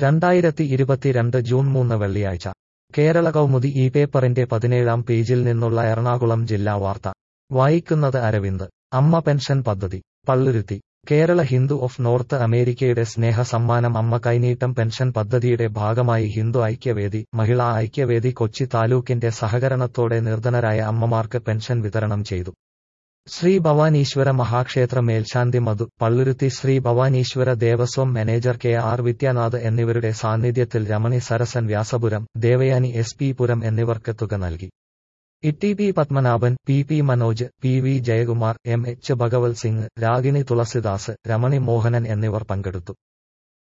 രണ്ടായിരത്തി ഇരുപത്തിരണ്ട് ജൂൺ മൂന്ന് വെള്ളിയാഴ്ച കേരള കൗമുദി ഈ പേപ്പറിന്റെ പതിനേഴാം പേജിൽ നിന്നുള്ള എറണാകുളം ജില്ലാ വാർത്ത വായിക്കുന്നത് അരവിന്ദ് അമ്മ പെൻഷൻ പദ്ധതി പള്ളുരുത്തി കേരള ഹിന്ദു ഓഫ് നോർത്ത് അമേരിക്കയുടെ സ്നേഹ സമ്മാനം അമ്മ കൈനീട്ടം പെൻഷൻ പദ്ധതിയുടെ ഭാഗമായി ഹിന്ദു ഐക്യവേദി മഹിളാ ഐക്യവേദി കൊച്ചി താലൂക്കിന്റെ സഹകരണത്തോടെ നിർധനരായ അമ്മമാർക്ക് പെൻഷൻ വിതരണം ചെയ്തു ശ്രീ ഭവാനീശ്വര മഹാക്ഷേത്ര മേൽശാന്തി Madhu Palluruthy Sri Bhavaneeswara Devaswom manager K R Vidyanath എന്നിവരുടെ സാന്നിധ്യത്തിൽ രമണി സരസൻ വ്യാസപുരം ദേവയാനി എസ് പി പുരം എന്നിവർക്ക് തുക നൽകി Itty P Padmanabhan P P Manoj P V Jayakumar M H Bhagavath Singh Ragini Tulsidas Ramani Mohanan എന്നിവർ പങ്കെടുത്തു